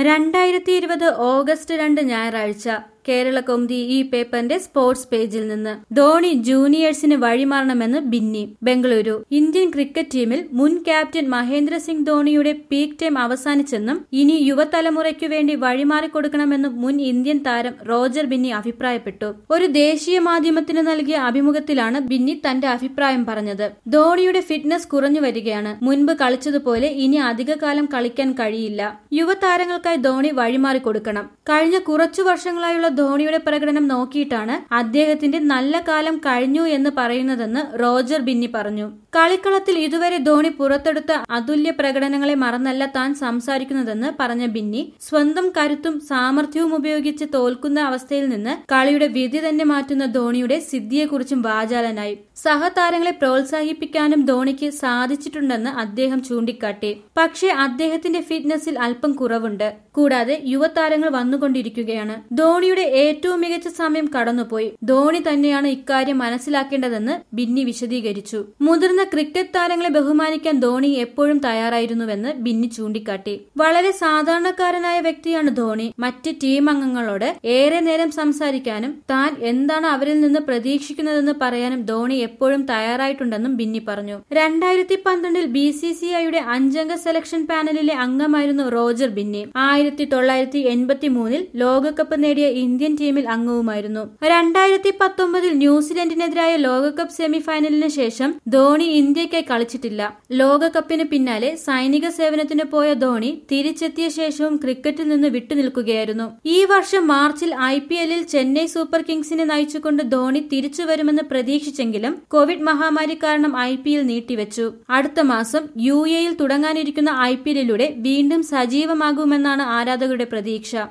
രണ്ടായിരത്തി ഇരുപത് ഓഗസ്റ്റ് രണ്ട് ഞായറാഴ്ച കേരള കൗമുദി ഈ പേപ്പറിന്റെ സ്പോർട്സ് പേജിൽ നിന്ന് ധോണി ജൂനിയേഴ്സിന് വഴിമാറണമെന്ന് ബിന്നി ബംഗളൂരു ഇന്ത്യൻ ക്രിക്കറ്റ് ടീമിൽ മുൻ ക്യാപ്റ്റൻ മഹേന്ദ്ര സിംഗ് ധോണിയുടെ പീക്ക് ടൈം അവസാനിച്ചെന്നും ഇനി യുവതലമുറയ്ക്കു വേണ്ടി വഴിമാറിക്കൊടുക്കണമെന്നും മുൻ ഇന്ത്യൻ താരം റോജർ ബിന്നി അഭിപ്രായപ്പെട്ടു ഒരു ദേശീയ മാധ്യമത്തിന് നൽകിയ അഭിമുഖത്തിലാണ് ബിന്നി തന്റെ അഭിപ്രായം പറഞ്ഞത് ധോണിയുടെ ഫിറ്റ്നസ് കുറഞ്ഞു വരികയാണ് മുൻപ് കളിച്ചതുപോലെ ഇനി അധികകാലം കളിക്കാൻ കഴിയില്ല യുവതാരങ്ങൾക്കായി ധോണി വഴിമാറിക്കൊടുക്കണം കഴിഞ്ഞ കുറച്ചു വർഷങ്ങളായുള്ള ധോണിയുടെ പ്രകടനം നോക്കിയിട്ടാണ് അദ്ദേഹത്തിന്റെ നല്ല കാലം കഴിഞ്ഞു എന്ന് പറയുന്നതെന്ന് റോജർ ബിന്നി പറഞ്ഞു കളിക്കളത്തിൽ ഇതുവരെ ധോണി പുറത്തെടുത്ത അതുല്യ പ്രകടനങ്ങളെ മറന്നല്ല താൻ സംസാരിക്കുന്നതെന്ന് പറഞ്ഞ ബിന്നി സ്വന്തം കരുത്തും സാമർഥ്യവും ഉപയോഗിച്ച് തോൽക്കുന്ന അവസ്ഥയിൽ നിന്ന് കളിയുടെ വിധി തന്നെ മാറ്റുന്ന ധോണിയുടെ സിദ്ധിയെക്കുറിച്ചും വാചാലനായി സഹതാരങ്ങളെ പ്രോത്സാഹിപ്പിക്കാനും ധോണിക്ക് സാധിച്ചിട്ടുണ്ടെന്ന് അദ്ദേഹം ചൂണ്ടിക്കാട്ടി പക്ഷേ അദ്ദേഹത്തിന്റെ ഫിറ്റ്നസിൽ അല്പം കുറവുണ്ട് കൂടാതെ യുവതാരങ്ങൾ വന്നുകൊണ്ടിരിക്കുകയാണ് ധോണിയുടെ ഏറ്റവും മികച്ച സമയം കടന്നുപോയി ധോണി തന്നെയാണ് ഇക്കാര്യം മനസ്സിലാക്കേണ്ടതെന്ന് ബിന്നി വിശദീകരിച്ചു മുതിർന്ന ക്രിക്കറ്റ് താരങ്ങളെ ബഹുമാനിക്കാൻ ധോണി എപ്പോഴും തയ്യാറായിരുന്നുവെന്ന് ബിന്നി ചൂണ്ടിക്കാട്ടി വളരെ സാധാരണക്കാരനായ വ്യക്തിയാണ് ധോണി മറ്റ് ടീം അംഗങ്ങളോട് ഏറെ നേരം സംസാരിക്കാനും താൻ എന്താണ് അവരിൽ നിന്ന് പ്രതീക്ഷിക്കുന്നതെന്ന് പറയാനും ധോണി എപ്പോഴും തയ്യാറായിട്ടുണ്ടെന്നും ബിന്നി പറഞ്ഞു രണ്ടായിരത്തി പന്ത്രണ്ടിൽ ബി സി സി ഐയുടെ അഞ്ചംഗ സെലക്ഷൻ പാനലിലെ അംഗമായിരുന്നു റോജർ ബിന്നി ആയിരത്തി തൊള്ളായിരത്തി എൺപത്തി മൂന്നിൽ ലോകകപ്പ് നേടിയ ഇന്ത്യൻ ടീമിൽ അംഗവുമായിരുന്നു രണ്ടായിരത്തി പത്തൊമ്പതിൽ ന്യൂസിലൻഡിനെതിരായ ലോകകപ്പ് സെമി ഫൈനലിന് ശേഷം ധോണി ഇന്ത്യയ്ക്കായി കളിച്ചിട്ടില്ല ലോകകപ്പിന് പിന്നാലെ സൈനിക സേവനത്തിന് പോയ ധോണി തിരിച്ചെത്തിയ ശേഷവും ക്രിക്കറ്റിൽ നിന്ന് വിട്ടുനിൽക്കുകയായിരുന്നു ഈ വർഷം മാർച്ചിൽ ഐ പി എല്ലിൽ ചെന്നൈ സൂപ്പർ കിങ്സിനെ നയിച്ചുകൊണ്ട് ധോണി തിരിച്ചു വരുമെന്ന് പ്രതീക്ഷിച്ചെങ്കിലും കോവിഡ് മഹാമാരി കാരണം ഐ പി എൽ നീട്ടിവെച്ചു അടുത്ത മാസം യു എയിൽ തുടങ്ങാനിരിക്കുന്ന ഐ പി എല്ലിലൂടെ വീണ്ടും സജീവമാകുമെന്നാണ് ആരാധകരുടെ പ്രതീക്ഷ